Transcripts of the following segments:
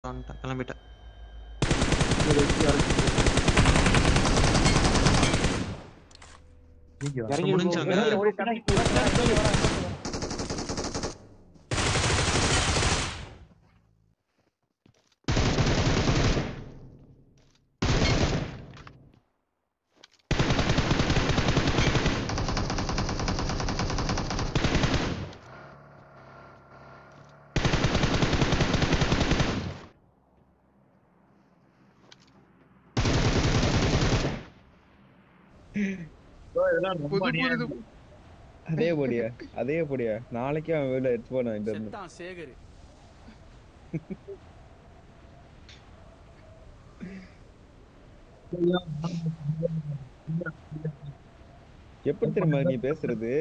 வந்துட்டேன் கிளம்பிட்டேன் இறங்கி முடிஞ்சாங்க. இறங்கி ஓடி டக்கு, டக்கு, டக்கு, டக்கு, வரான். அதே பொடியா அதே பொடியா நாளைக்கு அவன் வீட்டுல எடுத்து போனான் இந்த இருந்து செத்தான் சேகர் எப்படி தெரியுமா நீ பேசுறது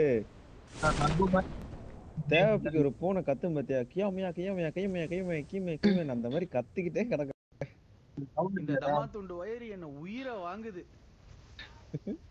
தேவைப்பட்டு ஒரு பூனை கத்தும் பாத்தியா கியாமையா கியாமையா கையமையா கையமையா கீமே கீமே அந்த மாதிரி கத்திக்கிட்டே கிடக்கும் இந்த தமா துண்டு வயிறு என்ன உயிரை வாங்குது